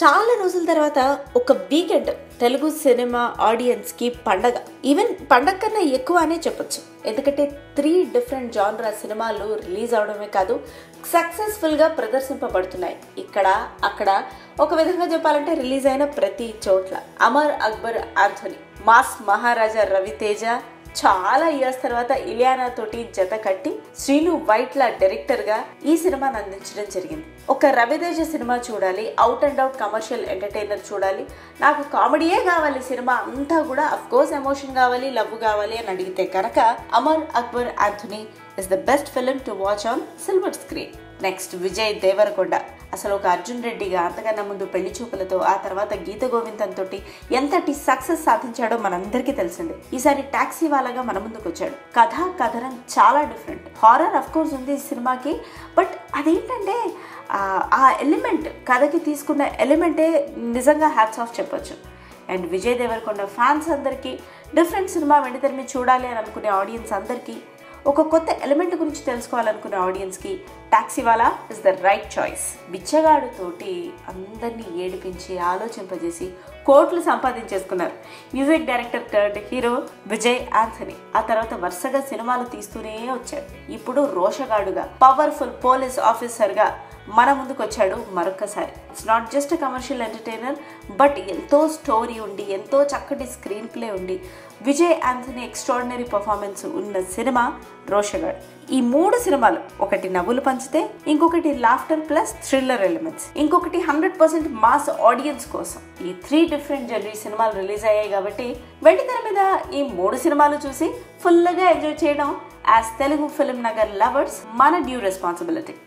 చాలా రోజుల తర్వాత ఒక వీకెండ్ తెలుగు సినిమా ఆడియన్స్ కి పండగ ఈవెన్ పండగ కన్నా ఎక్కువ అనే చెప్పొచ్చు ఎందుకంటే త్రీ డిఫరెంట్ జానరా సినిమాలు రిలీజ్ అవడమే కాదు సక్సెస్ఫుల్ గా ప్రదర్శింపబడుతున్నాయి ఇక్కడ అక్కడ ఒక విధంగా చెప్పాలంటే రిలీజ్ అయిన ప్రతి చోట్ల అమర్ అక్బర్ ఆంథోనీ మాస్ మహారాజా రవితేజ చాలా ఇయర్స్ తర్వాత ఇలియానా తోటి జత కట్టి శ్రీను వైట్ల డైరెక్టర్ గా ఈ సినిమాను అందించడం జరిగింది ఒక రవితేజ సినిమా చూడాలి out and out commercial entertainer చూడాలి నాకు కామెడీయే కావాలి సినిమా అంతా కూడా అఫ్ కోర్స్ ఎమోషన్ కావాలి లవ్ కావాలి అని అడిగితే కనుక Amar Akbar Anthony is the best film to watch on silver screen next Vijay Devarakonda అసలు ఒక అర్జున్ రెడ్డిగా అంతకన్నా ముందు పెళ్లి చూపులతో ఆ తర్వాత గీత గోవిందం తోటి ఎంతటి సక్సెస్ సాధించాడో మనందరికీ తెలిసిందే ఈసారి టాక్సీ వాళ్ళగా మన ముందుకు వచ్చాడు కథ కథనం చాలా డిఫరెంట్ హారర్ అఫ్ కోర్స్ ఉంది ఈ సినిమాకి బట్ అదేంటంటే ఆ ఎలిమెంట్ కథకి తీసుకున్న ఎలిమెంటే నిజంగా హ్యాట్స్ ఆఫ్ చెప్పొచ్చు అండ్ విజయ్ దేవరకొండ ఫ్యాన్స్ అందరికీ డిఫరెంట్ సినిమా వెండితెర మీద చూడాలి అని అనుకునే ఆడియన్స్ అందరికీ ఒక కొత్త ఎలిమెంట్ గురించి తెలుసుకోవాలనుకునే ఆడియన్స్కి Taxiwaala is the right choice Bichagadu తోటి అందరినీ ఏడిపించి ఆలోచింపజేసి కోట్లు సంపాదించేసుకున్నారు music director third hero Vijay Antony ఆ తర్వాత వరుసగా సినిమాలు తీస్తూనే వచ్చాడు ఇప్పుడు రోషగాడుగా పవర్ఫుల్ పోలీస్ ఆఫీసర్గా మన ముందుకు వచ్చాడు మరొకసారి it's not just commercial entertainer but ఎంతో స్టోరీ ఉండి ఎంతో చక్కటి స్క్రీన్ ప్లే ఉండి విజయ్ ఆంథనీ ఎక్స్ట్రాడినరీ పర్ఫార్మెన్స్ ఉన్న సినిమా రోషగాడ్ ఈ మూడు సినిమాలు ఒకటి నవ్వులు పంచితే ఇంకొకటి లాఫ్టర్ ప్లస్ థ్రిల్లర్ ఎలిమెంట్స్ ఇంకొకటి హండ్రెడ్ పర్సెంట్ మాస్ ఆడియన్స్ కోసం ఈ త్రీ డిఫరెంట్ జనరీ సినిమాలు రిలీజ్ అయ్యాయి కాబట్టి వెండితెర మీద ఈ మూడు సినిమాలు చూసి ఫుల్గా ఎంజాయ్ చేయడం as Telugu Film Nagar lovers మన డ్యూ రెస్పాన్సిబిలిటీ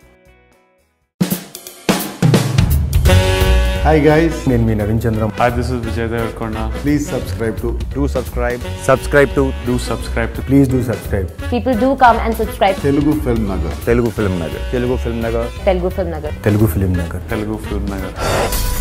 హాయ్ గైస్ నేను మీ Naveen Chandram Hi, this is Vijay Devarkonda. Please subscribe to do subscribe subscribe to Do subscribe to please do subscribe People do come and subscribe to Telugu Film Nagar Telugu Film Nagar Telugu Film Nagar Telugu Film Nagar. Telugu Film Nagar Telugu Film Nagar.